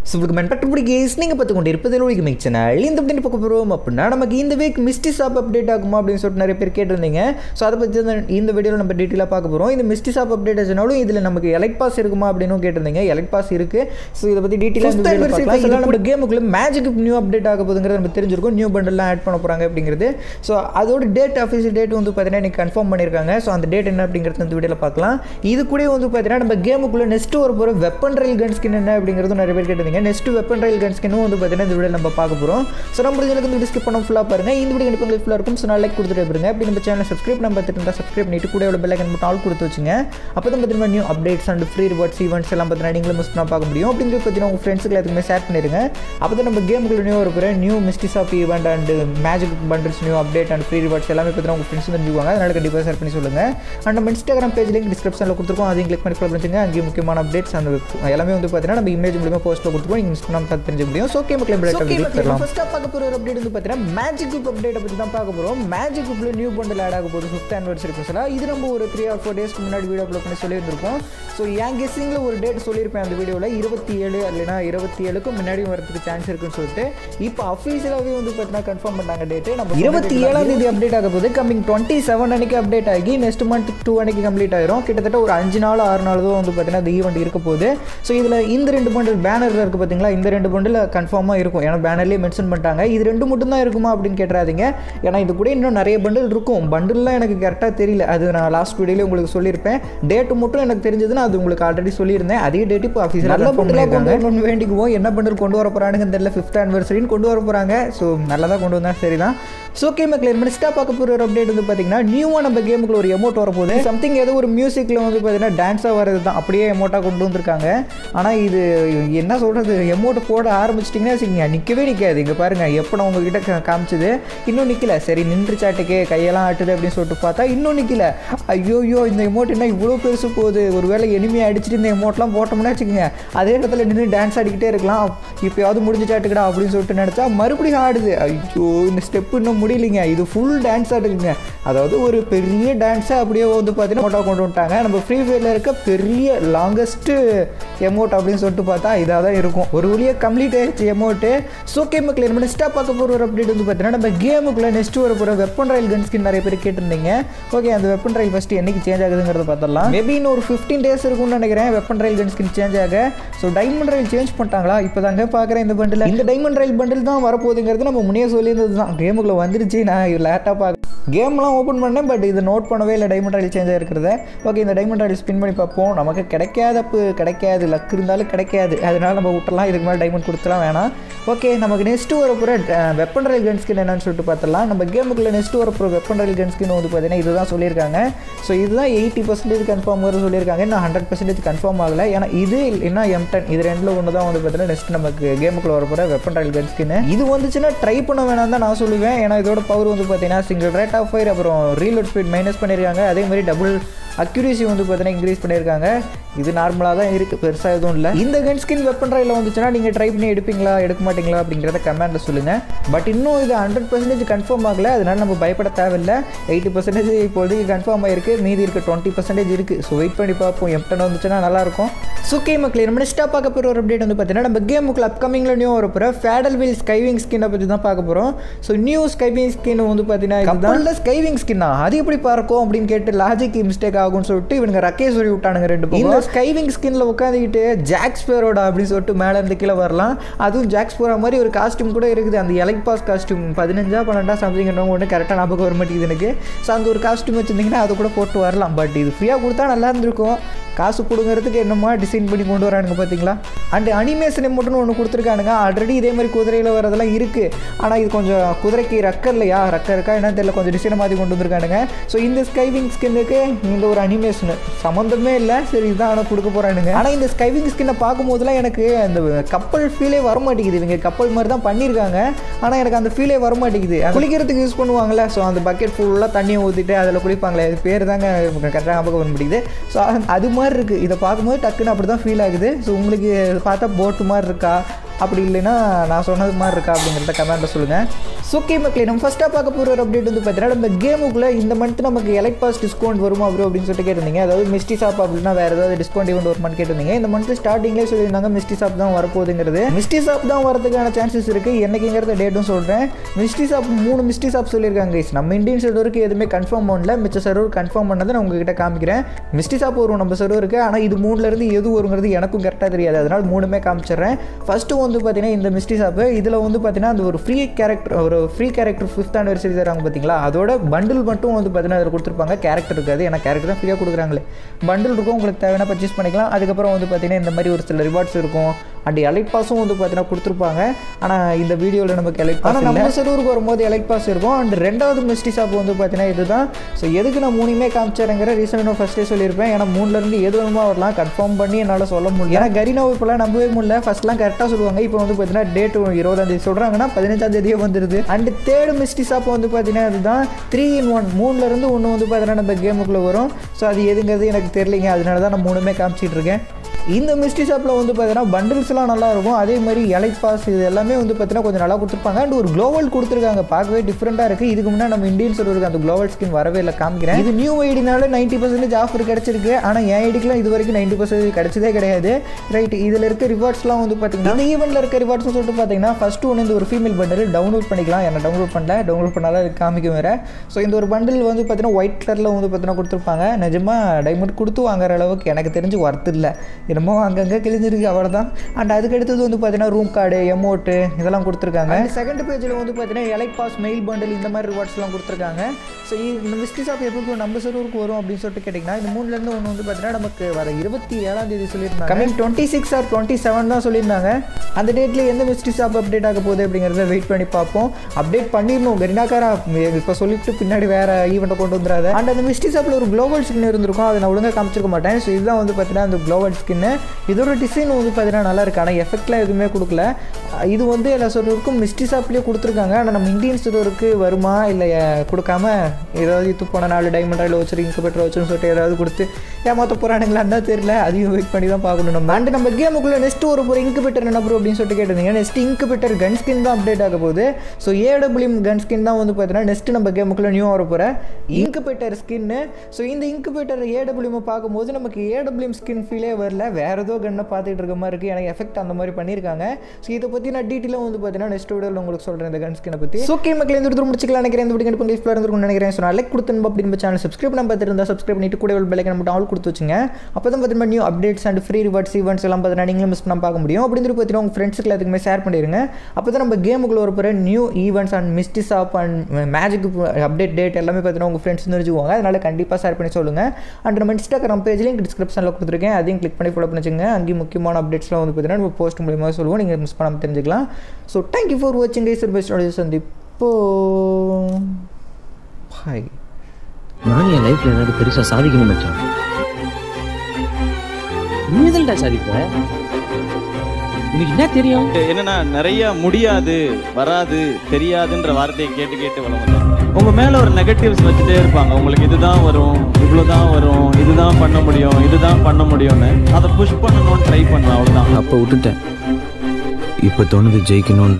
So உங்களுக்கு மென்பட்டு case நீங்கள் பார்த்து கொண்டு இருப்பது ஒழிக்கு மிக் சேனல் இந்த அப்படின்னு பார்க்க போகிறோம் அப்படின்னா நமக்கு இந்த வீக் மிஸ்டி ஷாப் அப்டேட் ஆகுமா அப்படின்னு சொல்லிட்டு நிறைய பேர் கேட்டிருந்தீங்க ஸோ அதை பற்றி தான் இந்த வீடியோவில் நம்ம டீட்டெயிலாக பார்க்க போகிறோம் இந்த மிஸ்டி ஷாப் அப்டேட் ஆச்சுனாலும் இதில் நமக்கு எலக்ட் பாஸ் இருக்குமா அப்படின்னு கேட்டிருந்தீங்க எலக்ட் பாஸ் இருக்குது ஸோ இதை பற்றி டீட்டெயிலாக இந்த வீடியோவில் பார்க்கலாம் இதெல்லாம் நம்ம கேமுக்குள்ள மேஜிக் நியூ அப்டேட் ஆக போகுதுங்கிறது நம்ம தெரிஞ்சிருக்கும் நியூ பண்டல்லாம் ஆட் பண்ண போகிறாங்க அப்படிங்கிறது ஸோ அதோட டேட் அஃபீஷியல் டேட் வந்து பார்த்தீங்கன்னா இன்னைக்கு கன்ஃபார்ம் பண்ணியிருக்காங்க ஸோ அந்த டேட் என்ன அப்படிங்கிறது இந்த வீடியோவில் பார்க்கலாம் இது கூட வந்து பார்த்தீங்கன்னா நம்ம கேமுக்குள்ளே நெக்ஸ்ட் ஒரு போகிற வெப்பன் ரயில் கன் ஸ்கின் என்ன அப்படிங்கிறது நிறைய பேர் கேட்டிருந்தீங்க நெக்ஸ்ட் வெப்பன் ரயில் கன் ஸ்கினும் வந்து பார்த்தீங்கன்னா இந்த வீடியோ நம்ம பார்க்க போகிறோம் ஸோ நம்ம இதுக்கு வந்து டிஸ்கிரிப் பண்ண ஃபுல்லாக பாருங்க இந்த வீடியோ கண்டிப்பாக உங்களுக்கு ஃபுல்லாக இருக்கும் ஸோ நான் லைக் கொடுத்துட்டு பாருங்க அப்படி நம்ம சேனல் சப்ஸ்கிரைப் நம்ம பார்த்துட்டு இருந்தால் சப்ஸ்கிரைப் பண்ணிட்டு கூட எவ்வளோ பெல் ஐக்கன் மட்டும் ஆல் கொடுத்து வச்சுங்க அப்போ தான் பார்த்தீங்கன்னா new updates and free rewards events எல்லாம் பார்த்தீங்கன்னா நீங்களும் மிஸ் பண்ண பார்க்க முடியும் அப்படிங்கிறது பார்த்தீங்கன்னா உங்கள் ஃப்ரெண்ட்ஸுக்கு எல்லாத்துக்குமே ஷேர் பண்ணிடுங்க அப்போ தான் நம்ம கேமுக்குள்ள நியூ ஒரு new misty shop event and magic bundles new update and free rewards எல்லாமே பார்த்தீங்கன்னா உங்கள் ஃப்ரெண்ட்ஸ் தெரிஞ்சுக்குவாங்க அதனால் கண்டிப்பாக ஷேர் பண்ணி சொல்லுங்கள் அண்ட் நம்ம இன்ஸ்டாகிராம் பேஜ் லிங்க் டிஸ்கிரிப்ஷனில் கொடுத்துருக்கோம் அதையும் கிளிக் பண்ணி ஃபாலோ பண்ணிச்சுங்க அங்கேயும் முக்கியமான அப்டேட்ஸ் அந்த எல்லாமே வந்து பார்த்தீங்கன்னா நம்ம இமேஜ் மூலியமாக போஸ்ட்டில் கொடுத்துருக்கோம் நீங்கள் இன்ஸ்டாகிராம் பார்த்து தெரிஞ்சுக்க முடியும் ஸோ ஓகே மக்களே தரலாம் ஃபஸ்ட்டாக பார்க்க போகிற ஒரு அப்டேட் வந்து பார்த்தீங்கன்னா மேஜிக் குப் அப்டேட்டை பற்றி தான் பார்க்க போகிறோம் மேஜிக் குப்பில் நியூ பண்டில் ஆட் ஆக போகுது ஃபிஃப்த் ஆனிவர்சரி ஸ்பெஷலாக இது நம்ம ஒரு த்ரீ ஆர் ஃபோர் டேஸ்க்கு முன்னாடி வீடியோ அப்லோட் பண்ணி சொல்லியிருந்திருக்கோம் ஸோ என் கெஸ்ஸிங்கில் ஒரு டேட் சொல்லியிருப்பேன் அந்த வீடியோவில் இருபத்தி ஏழு இல்லைனா இருபத்தி ஏழுக்கும் முன்னாடியும் வரதுக்கு சான்ஸ் இருக்குன்னு சொல்லிட்டு இப்போ அஃபீஷியலாகவே வந்து பார்த்தீங்கன்னா கன்ஃபார்ம் பண்ணாங்க டேட்டு நம்ம இருபத்தி ஏழாம் தேதி அப்டேட் ஆக போகுது கம்மிங் டுவெண்ட்டி செவன் அன்னைக்கு அப்டேட் ஆகி நெக்ஸ்ட் மந்த் டூ அன்னைக்கு கம்ப்ளீட் ஆயிரும் கிட்டத்தட்ட ஒரு அஞ்சு நாள் ஆறு நாள் தான் வந்து பார்த்தீங்கன்னா இந்த ஈவெண்ட் இருக்க போகுது ஸோ இதில் இந்த ரெண்டு பண்டில் பேனரில் இருக்குது பார்த்தீங்களா இந்த ரெண்டு பண்டில் கன்ஃபார்மாக இருக்கும் ஏன்னா பேனர்லேயே மென்ஷன் பண்ணிட்டாங்க இது ரெண்டு மட்டும் தான் இருக்குமா அப்படின்னு கேட்டுறாதீங்க ஏன்னா இது கூட இன்னும் நிறைய பண்டில் இருக்கும் பண்டில்லாம் எனக்கு கரெக்டாக தெரியல அது நான் லாஸ்ட் வீடியோவில் உங்களுக்கு சொல்லியிருப்பேன் டேட்டு மட்டும் எனக்கு தெரிஞ்சதுன்னா அது உங்களுக்கு ஆல்ரெடி சொல்லியிருந்தேன் அதே டேட் இப்போ ஆஃபீஸில் நல்ல பண்டிலாக கொண்டு வரணும்னு வேண்டிக்குவோம் என்ன பண்டில் கொண்டு வர போகிறானுங்கன்னு தெரியல ஃபிஃப்த் ஆனிவர்சரின்னு கொண்டு வர போகிறாங்க ஸோ நல்லதாக கொண்டு வந்தால் சரி தான் ஸோ கேமை கிளியர் மினிஸ்டாக பார்க்க போகிற ஒரு அப்டேட் வந்து பார்த்தீங்கன்னா நியூவாக நம்ம கேமுக்குள்ள ஒரு எமௌண்ட் வரப்போகுது சம்திங் ஏதோ ஒரு மியூசிக்கில் வந்து பார்த்தீங்கன்னா டான்ஸாக வரது தான் அப்படியே எமௌண்ட்டாக கொண்டு வந்திருக்காங்க ஆனால் இது என்ன சொல்கிறது எமௌண்ட் போட ஆரம்பிச்சிட்டிங்கன்னா வச்சுக்கோங்க நிற்கவே நிற்காது இங்கே பாருங்கள் எப்போ நான் உங்ககிட்ட கா- காமிச்சது இன்னும் நிற்கல சரி நின்று சாட்டுக்கு கையெல்லாம் ஆட்டுது அப்படின்னு சொல்லிட்டு பார்த்தா இன்னும் நிற்கல ஐயோயோ இந்த எமௌண்ட் என்ன இவ்வளோ பெருசு போகுது ஒருவேளை எனிமையை அடிச்சுட்டு இந்த எமௌண்ட்லாம் போட்டோம்னா வச்சுக்கோங்க அதே இடத்துல நின்று டான்ஸ் ஆடிக்கிட்டே இருக்கலாம் இப்போயாவது முடிஞ்சு சாட்டுக்கடா அப்படின்னு சொல்லிட்டு நினச்சா மறுபடியும் ஆடுது ஐயோ இந்த ஸ்டெப் இன்னும் முடியலைங்க இது ஃபுல் டான்ஸ் ஆடுதுங்க அதாவது ஒரு பெரிய டான்ஸை அப்படியே வந்து பார்த்தீங்கன்னா மோட்டா கொண்டு வந்துட்டாங்க நம்ம ஃப்ரீ ஃபயரில் இருக்க பெரிய லாங்கஸ்ட்டு எமௌண்ட் அப்படின்னு சொல்லிட்டு பார்த்தா இதாக தான் இருக்கும் ஒரு வழியாக கம்ப்ளீட் ஆயிடுச்சு எமௌண்ட்டு ஸோ கேம் கிளியர் பண்ணி ஸ்டாப் பார்க்க போகிற ஒரு அப்டேட் வந்து பார்த்தீங்கன்னா நம்ம கேமுக்குள்ளே நெக்ஸ்ட் வர போகிற வெப்பன் ரயில் கன் ஸ்கின் நிறைய பேர் கேட்டிருந்தீங்க ஓகே அந்த வெப்பன் ரயில் ஃபஸ்ட்டு என்னைக்கு சேஞ்ச் ஆகுதுங்கிறத பார்த்துடலாம் மேபி இன்னும் ஒரு ஃபிஃப்டீன் டேஸ் இருக்கும்னு நினைக்கிறேன் weapon royale gun skin change ஆக ஸோ டைமண்ட் ரயில் சேஞ்ச் பண்ணிட்டாங்களா இப்போ தாங்க பார்க்குறேன் இந்த பண்டில் இந்த டைமண்ட் ரயில் பண்டில் தான் வரப்போகுதுங்கிறது நம்ம முன்னே சொல்லியிருந்தது தான் கேமுக்குள்ளே வந்துருச்சு நான் லேட்டாக பார்க்க கேம்லாம் ஓப்பன் பண்ணேன் பட் இது நோட் பண்ணவே இல்லை டைமண்ட் ராயல் சேஞ்ச் ஆகிருக்கிறத ஓகே இந்த டைமண்ட் ராயல் ஸ்பின் பண்ணி பார்ப்போம் நமக்கு கிடைக்காதப்பு கிடைக்காது லக் இருந்தாலும் கிடைக்காது அதனால நம்ம விட்டுறலாம் இதுக்கு மேலே டைமண்ட் கொடுத்துலாம் வேணாம் ஓகே நமக்கு நெக்ஸ்ட் வர போகிற வெப்பன் ரயில் கன் ஸ்கின் என்னன்னு சொல்லிட்டு பார்த்தலாம் நம்ம கேமுக்குள்ள நெக்ஸ்ட் வர போகிற வெப்பன் ரயில் கன் ஸ்கின் வந்து பார்த்தீங்கன்னா இதுதான் சொல்லியிருக்காங்க ஸோ இதுதான் எயிட்டி பர்சன்டேஜ் கன்ஃபார்ம் வர சொல்லியிருக்காங்க இன்னும் ஹண்ட்ரட் பர்சன்டேஜ் கன்ஃபார்ம் ஆகலை ஏன்னா இது இல்லைன்னா எம் டென் இது ரெண்டில் ஒன்று தான் வந்து பார்த்தீங்கன்னா நெக்ஸ்ட் நமக்கு கேமுக்குள்ள வர போகிற வெப்பன் ரயில் கன் ஸ்கின் இது வந்துச்சுன்னா ட்ரை பண்ண வேணாம் தான் நான் சொல்லுவேன் ஏன்னா இதோட பவர் வந்து பார்த்தீங்கன்னா சிங்கிள் ரேட் ஆஃப் ஃபயர் அப்புறம் ரீலோட் ஸ்பீட் மைனஸ் பண்ணியிருக்காங்க அதே மாதிரி டபுள் அக்யூரேசி வந்து பார்த்தீங்கன்னா இன்க்ரீஸ் பண்ணியிருக்காங்க இது நார்மலாக தான் இருக்குது பெருசாக எதுவும் இல்லை இந்த கன் ஸ்கின் வெப்பன் ரயில் வந்துச்சுன்னா நீங்கள் ட்ரை பண்ணி எடுப்பீங்களா எடுக்க மாட்டீங்களா அப்படிங்கிறத கமெண்ட்டில் சொல்லுங்கள் பட் இன்னும் இது ஹண்ட்ரட் பர்சன்டேஜ் கன்ஃபார்ம் ஆகலை அதனால நம்ம பயப்பட தேவையில்லை எயிட்டி பர்சன்டேஜ் இப்போதைக்கு கன்ஃபார்ம் ஆயிருக்கு மீதி இருக்க டுவெண்ட்டி பர்சன்டேஜ் இருக்குது ஸோ வெயிட் பண்ணி பார்ப்போம் எம்டன் வந்துச்சுன்னா நல்லாயிருக்கும் ஸோ கேம் கிளியர் நம்ம நெக்ஸ்ட்டாக பார்க்க போகிற ஒரு அப்டேட் வந்து பார்த்தீங்கன்னா நம்ம கேமுக்குள்ள அப்கமிங்கில் நியூ வர போகிற ஃபேடல் வீல் ஸ்கைவிங் ஸ்கின்னை பற்றி தான் பார்க்க போகிறோம் ஸோ நியூ ஸ்கைவிங் ஸ்கின் வந்து பார்த்தீங்கன்னா கப்பலில் ஸ்கைவிங் ஸ்கின்னா அது எப்படி பார்க்கும் அப்படின்னு கேட்டு லாஜிக் மிஸ்டேக் ஆகும்னு சொல்லிட்டு இவனுங்க ரக்கே சொல்லி விட்டானுங்க ரெண்டு பேரும் இந்த ஸ்கைவிங் ஸ்கின்ல உட்காந்துக்கிட்டு ஜாக்ஸ் பேரோட அப்படின்னு சொல்லிட்டு மேலே இருந்து கீழே வரலாம் அதுவும் ஜாக்ஸ் போகிற மாதிரி ஒரு காஸ்டியூம் கூட இருக்குது அந்த எலக்ட் பாஸ் காஸ்டியூம் பதினஞ்சா பன்னெண்டா சம்திங் என்ன ஒன்று கரெக்டாக ஞாபகம் வர மாட்டேங்குது எனக்கு ஸோ அந்த ஒரு காஸ்டியூம் வச்சுருந்தீங்கன்னா அதை கூட போட்டு வரலாம் பட் இது ஃப்ரீயாக கொடுத்தா நல்லா இருந்திருக்கும் காசு கொடுங்கறதுக்கு என்னமா டிசைன் பண்ணி கொண்டு வரானுங்க பார்த்தீங்களா அண்ட் அனிமேஷன் மட்டும் ஒன்று கொடுத்துருக்கானுங்க ஆல்ரெடி இதே மாதிரி குதிரையில் வரதெல்லாம் இருக்குது ஆனால் இது கொஞ்சம் குதிரைக்கு ரக்க இல்லையா ரக்க இருக்கா என்னன்னு தெரியல கொஞ்சம் டிசைனை மாற்றி கொண்டு வந்திருக்கானுங்க ஸோ இந்த ஸ்கைவிங் ஸ்கின்னுக்கு இந்த ஒரு அனிமேஷன் சம்மந்தமே இல்லை சரி இதான் ஆனால் கொடுக்க போகிறானுங்க ஆனால் இந்த ஸ்கைவிங் ஸ்கின்னை பார்க்கும்போதுலாம் எனக்கு அந்த கப்பல் ஃபீலே வர மாட்டேங்குது இவங்க கப்பல் மாதிரி தான் பண்ணியிருக்காங்க ஆனால் எனக்கு அந்த ஃபீலே வர மாட்டேங்குது குளிக்கிறதுக்கு யூஸ் பண்ணுவாங்கல்ல ஸோ அந்த பக்கெட் ஃபுல்லாக தண்ணியை ஊற்றிட்டு அதில் குளிப்பாங்களே அது பேர் தாங்க கரெக்டாக ஞாபகம் வர மாட்டேங்குது ஸோ அது மாதிரி இருக்குது இதை பார்க்கும்போது டக்குன்னு அப்படி தான் ஃபீல் ஆகுது ஸோ உங்களுக்கு இதை பார்த்தா போட்டு மாதிரி இருக்கா அப்படி இல்லைன்னா நான் சொன்னது மாதிரி இருக்கா அப்படிங்கிறத கமெண்ட்டில் சொல்லுங்கள் சுக்கி மக்களே நம்ம ஃபஸ்ட்டாக பார்க்க போகிற ஒரு அப்டேட் வந்து பார்த்தீங்கன்னா நம்ம கேமுக்குள்ளே இந்த மந்த் நமக்கு எலக்ட் பாஸ் டிஸ்கவுண்ட் வருமா ப்ரோ அப்படின்னு சொல்லிட்டு கேட்டிருந்தீங்க அதாவது மிஸ்டி ஷாப் அப்படின்னா வேறு ஏதாவது டிஸ்கவுண்ட் ஈவெண்ட் வருமான்னு கேட்டிருந்தீங்க இந்த மந்த் ஸ்டார்டிங்லேயே சொல்லியிருந்தாங்க மிஸ்டி ஷாப் தான் வரப்போகுதுங்கிறது மிஸ்டி ஷாப் தான் வரதுக்கான சான்சஸ் இருக்குது என்னைக்குங்கிறத டேட்டும் சொல்கிறேன் மிஸ்டி ஷாப் மூணு மிஸ்டி ஷாப் சொல்லியிருக்காங்க guys. நம்ம இந்தியன் சர்வருக்கு எதுவுமே கன்ஃபார்ம் பண்ணல மிச்ச சர்வர் கன்ஃபார்ம் பண்ணதை நான் உங்ககிட்ட காமிக்கிறேன் மிஸ்டி ஷாப் வரும் நம்ம சர்வருக்கு ஆனால் இது மூணுலேருந்து எது வருங்கிறது எனக்கும் கரெக்டாக தெரியாது அதனால் மூணுமே காமிச்சிடுறேன் ஃபஸ்ட்டு வந்து பார்த்தீங்கன்னா இந்த மிஸ்டி ஷாப்பு இதில் வந்து பார்த்தீங்கன்னா அந்த ஒரு ஃப்ரீ கேரக்டர் ஒரு ஃப்ரீ கேரக்டர் ஃபிஃப்த் ஆனிவர்சரி தராங்க பார்த்தீங்களா அதோட பண்டில் மட்டும் வந்து பார்த்தீங்கன்னா அதில் கொடுத்துருப்பாங்க கேரக்டர் இருக்காது ஏன்னா கேரக்டர் தான் ஃப்ரீயாக கொடுக்குறாங்களே பண்டில் இருக்கும் உங்களுக்கு தேவையான பர்ச்சேஸ் பண்ணிக்கலாம் அதுக்கப்புறம் வந்து பார்த்தீங்கன்னா இந்த மாதிரி ஒரு சில ரிவார்ட்ஸ் இருக்கும் அண்ட் எலைட் பாஸும் வந்து பார்த்தீங்கன்னா கொடுத்துருப்பாங்க ஆனால் இந்த வீடியோவில் நமக்கு எலைட் பாஸ் நம்ம சர்வருக்கு வரும்போது எலைட் பாஸ் இருக்கும் அண்ட் ரெண்டாவது மிஸ்டி ஷாப் வந்து பார்த்தீங்கன்னா இதுதான் ஸோ எதுக்கு நான் மூணுமே காமிச்சாருங்கிற ரீசன் நான் ஃபஸ்ட்டே சொல்லியிருப்பேன் ஏன்னா மூணுலேருந்து எது வேணுமோ வரலாம் கன்ஃபார்ம் பண்ணி என்னால் சொல்ல முடியல ஏன்னா கரீனாவை இப்போலாம் நம்பவே முடியல ஃபஸ்ட்லாம் கரெக்டாக சொல்லுவாங்க இப்போ வந்து பார்த்தீங்கன்னா டேட் இருபதாம் தேதி சொல்கிறாங்கன்னா பதினஞ்சாம் தேதியே வந்துடுது அண்ட் தேர்டு மிஸ்டி ஷாப் வந்து பார்த்தீங்கன்னா அதுதான் த்ரீ இன் ஒன் மூணுலேருந்து ஒன்று வந்து பார்த்தீங்கன்னா நம்ம கேமுக்குள்ளே வரும் ஸோ அது எதுங்கிறது எனக்கு தெரியலைங்க அதனால தான் நான் மூணுமே காமிச்சிட்டு இருக்கேன் இந்த மிஸ்டி ஷாப்பில் வந்து பார்த்தீங்கன்னா பண்டில்ஸ்லாம் நல்லா இருக்கும் அதே மாதிரி எலைட் பாஸ் இது எல்லாமே வந்து பார்த்தீங்கன்னா கொஞ்சம் நல்லா கொடுத்துருப்பாங்க அண்ட் ஒரு குளோவல் கொடுத்துருக்காங்க பார்க்கவே டிஃப்ரெண்ட்டாக இருக்குது இதுக்கு முன்னாடி நம்ம இந்தியன் சர்வருக்கு அந்த குளோவல் ஸ்கின் வரவே இல்லை காமிக்கிறேன் இது நியூ ஐடினால நைன்ட்டி பர்சன்டேஜ் ஆஃபர் கிடச்சிருக்கு ஆனால் என் ஐடிக்கெலாம் இது வரைக்கும் நைன்ட்டி பர்சன்டேஜ் கிடச்சதே கிடையாது ரைட் இதில் இருக்க ரிவார்ட்ஸ்லாம் வந்து பார்த்தீங்கன்னா இந்த ஈவெண்ட்டில் இருக்க ரிவார்ட்ஸ்னு சொல்லிட்டு பார்த்தீங்கன்னா ஃபஸ்ட்டு ஒன்று இந்த ஒரு ஃபீமேல் பண்டில் டவுன்லோட் பண்ணிக்கலாம் என்ன டவுன்லோட் பண்ணல டவுன்லோட் பண்ணாலும் அது காமிக்கும் வேறு ஸோ இந்த ஒரு பண்டில் வந்து பார்த்தீங்கன்னா ஒயிட் கலரில் வந்து பார்த்தீங்கன்னா கொடுத்துருப்பாங்க நிஜமாக டைமண்ட் கொடுத்து வாங்குற அளவுக்கு எனக்கு தெரிஞ்சு ஒர்த் இல்லை என்னமோ அங்கங்கே கிழிஞ்சிருக்கு அவ்வளோதான் அண்ட் அதுக்கு அடுத்தது வந்து பார்த்தீங்கன்னா ரூம் கார்டு எமௌண்ட்டு இதெல்லாம் கொடுத்துருக்காங்க செகண்ட் பேஜில் வந்து பார்த்தீங்கன்னா எலைட் பாஸ் மெயில் பண்டில் இந்த மாதிரி ரிவார்ட்ஸ்லாம் கொடுத்துருக்காங்க ஸோ இந்த மிஸ்டி ஷாப் எப்போ நம்ம சர்வருக்கு வரும் அப்படின்னு சொல்லிட்டு கேட்டிங்கன்னா இந்த மூணுலேருந்து ஒன்று வந்து பார்த்தீங்கன்னா நமக்கு வர இருபத்தி ஏழாம் தேதி சொல்லியிருந்தாங்க coming twenty six or twenty seven தான் சொல்லியிருந்தாங்க அந்த டேட்டில் எந்த மிஸ்டி ஷாப் அப்டேட் ஆக போகுது அப்படிங்கிறத வெயிட் பண்ணி பார்ப்போம் அப்டேட் பண்ணிடணும் கரினாக்காரா இப்போ சொல்லிட்டு பின்னாடி வேறு ஈவெண்ட்டை கொண்டு வந்துடாத அண்ட் அந்த மிஸ்டி ஷாப்பில் ஒரு குளோபல் ஸ்கின் இருந்திருக்கும் அதை நான் ஒழுங்காக காமிச்சிருக்க மாட்டேன் ஸோ இதுதான் வந்து பார்த்தீங்கன்னா அந்த குளோபல் ஸ்கின்னு இதோட டிசைன் வந்து பார்த்தீங்கன்னா நல்லா இருக்கு ஆனால் எஃபெக்ட்லாம் எதுவுமே கொடுக்கல இது வந்து எல்லா சர்வருக்கும் மிஸ்டி ஷாப்லேயே கொடுத்துருக்காங்க ஆனால் நம்ம இந்தியன் சர்வருக்கு வருமா இல்லை கொடுக்காம ஏதாவது இது போன நாலு டைமண்ட் ஆயில் வச்சு இன்குபேட்டர் வச்சுன்னு சொல்லிட்டு ஏதாவது கொடுத்து ஏமாத்த போகிறானுங்களான்னு தான் தெரியல அதையும் வெயிட் பண்ணி தான் பார்க்கணும் நம்ம அண்ட் நம்ம கேமுக்குள்ளே நெக்ஸ்ட் ஒரு ஒரு இன்குபேட்டர் என்ன ப்ரோ அப்படின்னு சொல்லிட்டு கேட்டிருந்தீங்க நெக்ஸ்ட் இன்குபேட்டர் கன் ஸ்கின் தான் அப்டேட் ஆக போகுது ஸோ ஏடபிள்யூம் கன் ஸ்கின் தான் வந்து பார்த்தீங்கன்னா நெக்ஸ்ட் நம்ம கேமுக்குள்ளே நியூ வர போகிற இன்குபேட்டர் ஸ்கின்னு ஸோ இந்த இன்குபேட்டர் ஏடபிள்யூம் பார்க்கும்போது நமக்கு ஏடபிள்யூம் ஸ்கின் ஃபீலே வரல வேறு ஏதோ கன்னை பார்த்துட்டு இருக்க மாதிரி இருக்குது எனக்கு எஃபெக்ட் அந்த மாதிரி பண்ணியிருக்காங்க ஸோ இதை பற்றி நான் டீட்டெயிலாக வந்து பார்த்தீங்கன்னா நெக்ஸ்ட் வீடியோவில் உங்களுக்கு சொல்கிறேன் இந்த கன் ஸ்கினை பற்றி ஸோ ஓகே மக்கள் இந்த இடத்துல முடிச்சுக்கலாம் நினைக்கிறேன் இந்த வீடியோ உங்களுக்கு யூஸ்ஃபுல்லாக இருந்திருக்கும்னு நினைக்கிறேன் ஸோ நான் லைக் கொடுத்து அப்படி நம்ம சேனல் சப்ஸ்கிரைப் பண்ண பார்த்துருந்தா சப்ஸ்கிரைப் பண்ணிட்டு கூட பெல்லைக்கன் மட்டும் ஆல் கொடுத்து வச்சுங்க அப்போ தான் பார்த்தீங்கன்னா new updates and free rewards events எல்லாம் பார்த்தீங்கன்னா நீங்களும் மிஸ் பண்ண பார்க்க முடியும் அப்படின்னு பார்த்தீங்கன்னா உங்கள் ஃப்ரெண்ட்ஸுக்கு எல்லாத்துக்குமே ஷேர் பண்ணிடுங்க அப்போ தான் நம்ம கேமுக்குள்ள ஒரு போகிற new events and misty shop and magic update date எல்லாமே பார்த்தீங்கன்னா உங்கள் ஃப்ரெண்ட்ஸ் தெரிஞ்சுக்குவாங்க அதனால் கண்டிப்பாக ஷேர் பண்ணி சொல்லுங்கள் அண்ட் நம்ம இன்ஸ்டாகிராம் பேஜ் லிங்க் டிஸ்கிரிப்ஷனில் கொடுத்துருக்கேன் அதையும் கிளிக் பண்ணி ஃபாலோ பண்ணிச்சுங்க அங்கேயும் முக்கியமான அப்டேட்ஸ்லாம் வந்து பார்த்தீங்கன்னா நம்ம போஸ்ட் மூலியமாக சொல்லுவோம் நீங்கள் மிஸ் பண்ணாமல் தெரிஞ்சுக்கலாம் ஸோ தேங்க்யூ ஃபார் வாட்சிங் கைஸ் பெஸ்ட் ஆடியோ சந்திப்போ பாய் நான் என் லைஃப்ல ஏதாவது பெருசா சாதிக்கணும் மச்சான் நீ எதுலடா சாதிப்ப உனக்கு என்ன தெரியும் என்னன்னா நிறைய முடியாது வராது தெரியாதுன்ற வார்த்தையை கேட்டு கேட்டு வளர்ந்தேன் உங்க மேல ஒரு நெகட்டிவ்ஸ் வச்சுட்டே இருப்பாங்க உங்களுக்கு இதுதான் வரும் இவ்வளவுதான் வரும் இதுதான் பண்ண முடியும் இதுதான் பண்ண முடியும்னு அதை புஷ் பண்ணணும்னு ட்ரை பண்ணுவேன் அவ்வளவுதான் அப்போ விட்டுட்டேன் இப்போ தோணுது ஜெயிக்கணும்னு